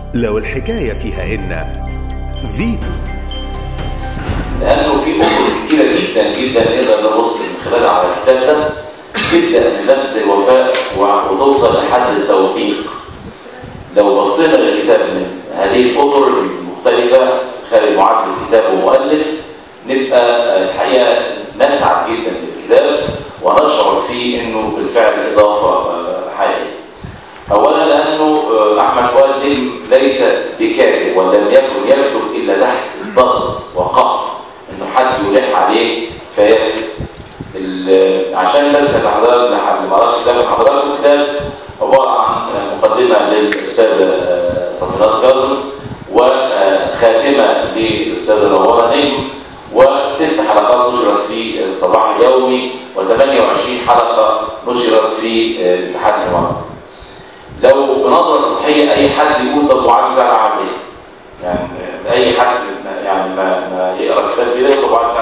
لو الحكاية فيها إن فيتو لانه في امور كتيره جدا جدا نقدر نبص من خلالها على الكتاب ده تبدا من نفس الوفاء و- وتوصل لحد التوفيق لو بصينا للكتاب من هذه الاطر المختلفه خارج معادله كتاب ومؤلف نبقى آه، الحقيقه نسعد جدا بالكتاب ونشعر فيه انه بالفعل اضافه آه، حقيقيه. اولا لانه آه، احمد فؤاد نجم ليس بكاتب ولم يكن يكتب الا تحت ضغط وقهر انه حد يلح عليه فيكتب ال- عشان بس لحضرتك اللي ما قراش كتاب حضراتكم كتاب عباره عن مقدمه للاستاذه آه، صفيناس كاظم وخاتمه للاستاذه نوره نجم وست حلقات نشرت في الصباح اليومي و28 حلقه نشرت في آه، الاتحاد الاماراتي. لو بنظره سطحيه اي حد يقول طب وعلي سعد عمل ايه؟ يعني اي حد يعني ما, ما يقرا الكتاب كده يطلب وعلي سعد